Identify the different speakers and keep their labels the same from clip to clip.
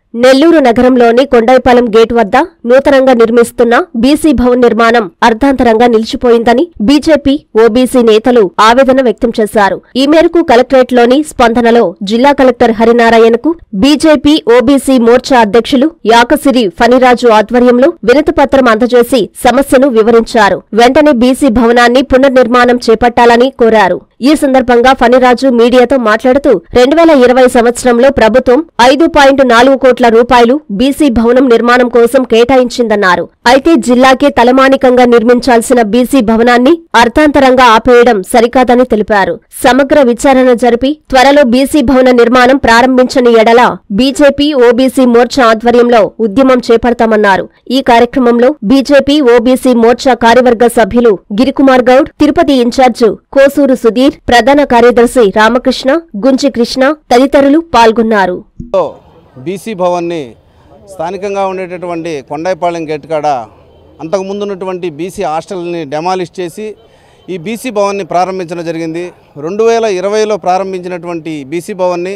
Speaker 1: నెల్లూరు నగరంలోని కొండైపాలెం గేట్ వద్ద నూతనంగా నిర్మిస్తున్న బీసీ భవన్ నిర్మాణం అర్ధాంతరంగా నిలిచిపోయిందని బీజేపీ ఓబీసీ నేతలు ఆవేదన వ్యక్తం చేశారు ఈ మేరకు కలెక్టరేట్లోని స్పందనలో జిల్లా కలెక్టర్ హరినారాయణకు బీజేపీ ఓబీసీ మోర్చా అధ్యక్షులు యాకసిరి ఫణిరాజు ఆధ్వర్యంలో వినతిపత్రం అందజేసి సమస్యను వివరించారు వెంటనే బీసీ భవనాన్ని పునర్నిర్మాణం చేపట్టాలని కోరారు ఈ సందర్భంగా ఫణిరాజు మీడియాతో మాట్లాడుతూ రెండు వేల ఇరవై సంవత్సరంలో ప్రభుత్వం ఐదు పాయింట్ నాలుగు కోట్ల రూపాయలు బీసీ భవనం నిర్మాణం కోసం కేటాయించిందన్నారు అయితే జిల్లాకే తలమానికంగా నిర్మించాల్సిన బీసీ భవనాన్ని అర్థాంతరంగా ఆపేయడం సరికాదని తెలిపారు సమగ్ర విచారణ జరిపి త్వరలో బీసీ భవన నిర్మాణం ప్రారంభించని ఎడల బీజేపీ ఓబీసీ మోర్చా ఆధ్వర్యంలో ఉద్యమం చేపడతామన్నారు ఈ కార్యక్రమంలో బీజేపీ ఓబీసీ మోర్చా కార్యవర్గ సభ్యులు గిరికుమార్ గౌడ్ తిరుపతి ఇన్ఛార్జు కోసూరు సుధీర్ ప్రధాన కార్యదర్శి రామకృష్ణ గుంజి కృష్ణ తదితరులు పాల్గొన్నారు
Speaker 2: లో బీసీ భవన్ని స్థానికంగా ఉండేటటువంటి కొండాయిపాలెం గేట్ కాడ అంతకుముందు ఉన్నటువంటి బీసీ హాస్టల్ని డెమాలిష్ చేసి ఈ బీసీ భవన్ని ప్రారంభించడం జరిగింది రెండు వేల ఇరవైలో ప్రారంభించినటువంటి బీసీ భవన్ని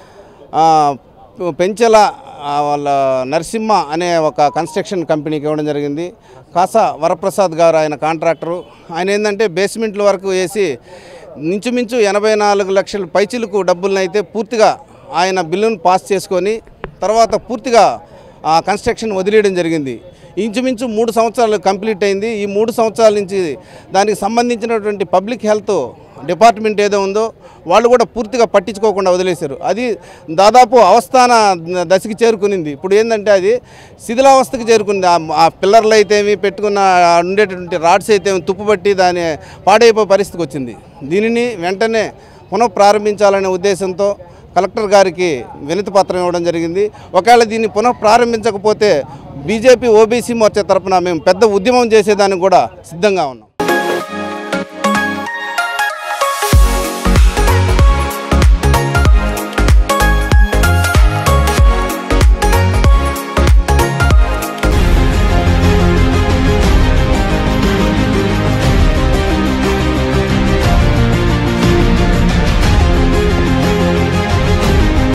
Speaker 2: ఆ, పెంచెల ఆ, వాళ్ళ నరసింహ అనే ఒక కన్స్ట్రక్షన్ కంపెనీకి ఇవ్వడం జరిగింది కాసా వరప్రసాద్ గారు ఆయన కాంట్రాక్టరు ఆయన ఏంటంటే బేస్మెంట్ల వరకు వేసి ఇంచుమించు ఎనభై నాలుగు లక్షల పైచిలకు డబ్బులను అయితే పూర్తిగా ఆయన బిల్లును పాస్ చేసుకొని తర్వాత పూర్తిగా ఆ కన్స్ట్రక్షన్ వదిలేయడం జరిగింది ఇంచుమించు మూడు సంవత్సరాలు కంప్లీట్ అయింది ఈ మూడు సంవత్సరాల నుంచి దానికి సంబంధించినటువంటి పబ్లిక్ హెల్త్ డిపార్ట్మెంట్ ఏదో ఉందో వాళ్ళు కూడా పూర్తిగా పట్టించుకోకుండా వదిలేశారు అది దాదాపు అవస్థాన దశకి చేరుకునింది ఇప్పుడు ఏంటంటే అది శిథిలావస్థకి చేరుకుంది ఆ- ఆ పిల్లర్లు అయితేమి పెట్టుకున్న ఆ ఉండేటటువంటి రాడ్స్ అయితే తుప్పుపట్టి దాని పాడైపోయే పరిస్థితికి వచ్చింది దీనిని వెంటనే పునః ప్రారంభించాలనే ఉద్దేశంతో కలెక్టర్ గారికి వినతి పత్రం ఇవ్వడం జరిగింది ఒకవేళ దీన్ని పునః ప్రారంభించకపోతే బీజేపీ ఓబీసీ మోర్చా తరపున మేము పెద్ద ఉద్యమం చేసేదానికి కూడా సిద్ధంగా ఉన్నాం